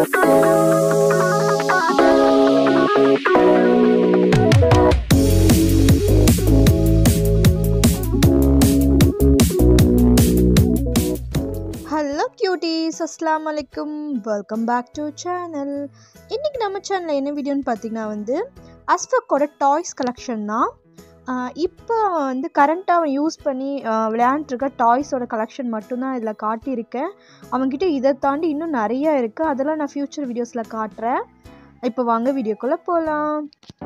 Hello cuties அஸ்லாம் வலைக்கும் welcome back to channel இன்றைக்கி நம்ம சேனலில் என்ன வீடியோன்னு பார்த்தீங்கன்னா வந்து அஸ்வக்கோட டாய்ஸ் கலெக்ஷன் தான் இப்போ வந்து கரண்ட்டாக அவன் யூஸ் பண்ணி ஆஹ் விளையாண்டுருக்க டாய்ஸோட கலெக்ஷன் மட்டும்தான் இதில் காட்டியிருக்கேன் அவன்கிட்ட இதை தாண்டி இன்னும் நிறைய இருக்குது அதெல்லாம் நான் ஃப்யூச்சர் வீடியோஸில் காட்டுறேன் இப்போ வாங்க வீடியோக்குள்ளே போகலாம்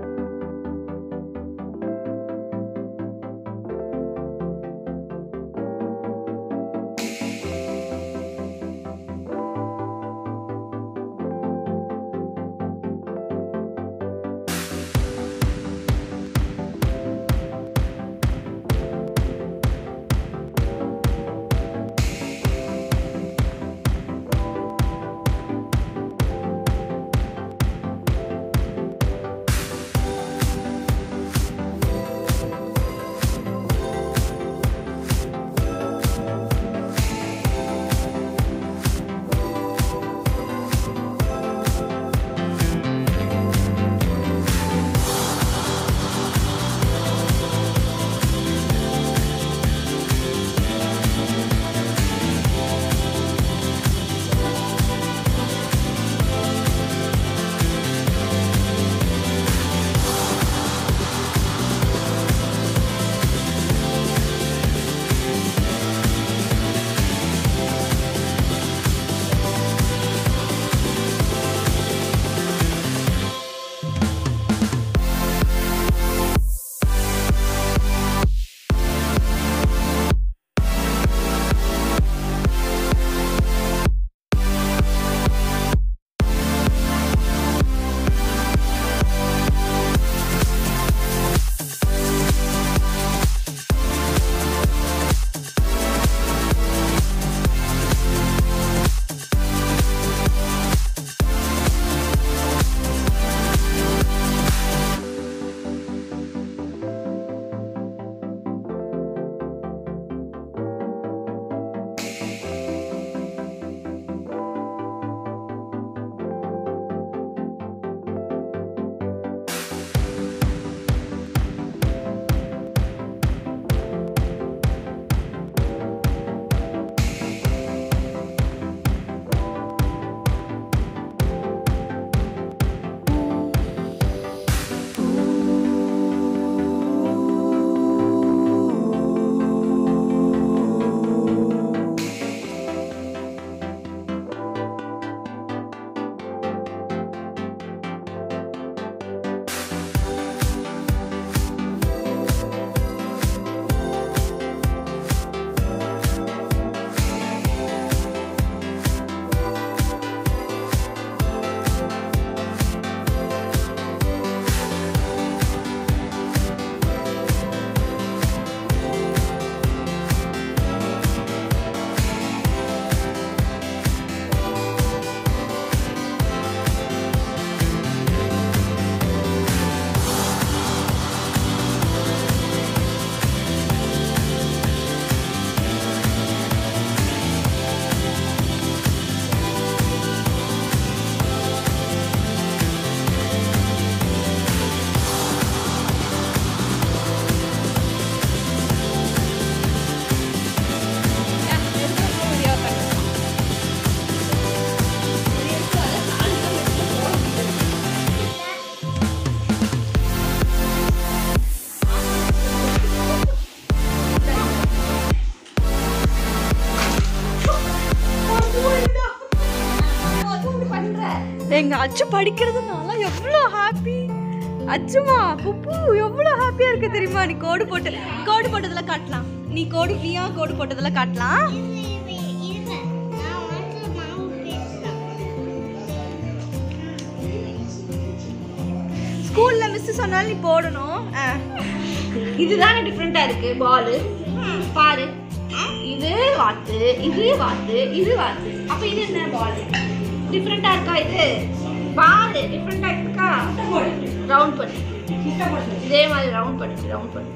எங்க அச்சு படிக்கிறதுனால எவ்வளோ ஹாப்பி அச்சுமா புப்பு எவ்வளோ ஹாப்பியா இருக்கு தெரியுமா நீ கோடு போட்டு கோடு போட்டதுல காட்டலாம் நீ கோடு ஃப்ரீயா கோடு போட்டதுல காட்டலாம் ஸ்கூல்ல மிஸ் சொன்னாலும் நீ போடணும் ஆ. இதுதானே டிஃப்ரெண்டா இருக்கு பால் பாரு இது வாத்து இது வாத்து இது வாத்து அப்ப இது என்ன பால் டிஃப்ரெண்டா இருக்கா இது பால் டிஃப்ரெண்டா இருக்கா ரவுண்ட் பண்ணு இதே மாதிரி ரவுண்ட் பண்ணு ரவுண்ட் பண்ணு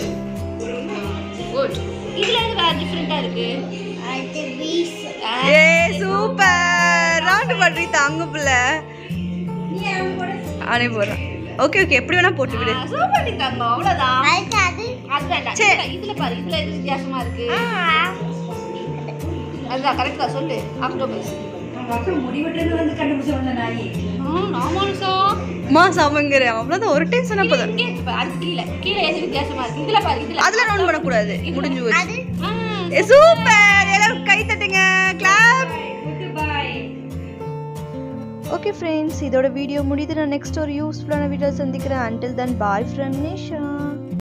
குட் இதுல எது வேற டிஃப்ரெண்டா இருக்கு ஏ சூப்பர் ரவுண்ட் பண்றீ தாங்க பிள்ளை அனே போடுறேன் ஓகே ஓகே எப்படி வேணா போட்டு விடு சூப்பர் டி தங்கம் அவ்வளவுதான் அடுத்தது அது வேண்டாம் சரி. இதுல- இதுல பாரு இதுல எது வித்தியாசமா இருக்கு அதுதான் கரெக்டா சொல்லு ஆக்டோபஸ் ஆமானுசா மா சாமங்கிற அவ்வளோதான் ஒரு டைம் சொன்னா போதும் இங்கே இருக்கு பாரு, அது கீழே கீழே எது வித்தியாசமா இருக்கு இதுல பாரு இதுல அதுல ரவுண்ட் பண்ணக்கூடாது முடிஞ்சு போச்சு அது ஆ, சூப்பர் எல்லாரும் கை தட்டுங்க கிளாப் ஓகே ஃப்ரெண்ட்ஸ் இதோட வீடியோ முடியுது நான் நெக்ஸ்ட் ஒரு யூஸ்ஃபுல்லான வீடியோ சந்திக்கிறேன் அன்டில் தன் பாய் ஃப்ரம் நேஷா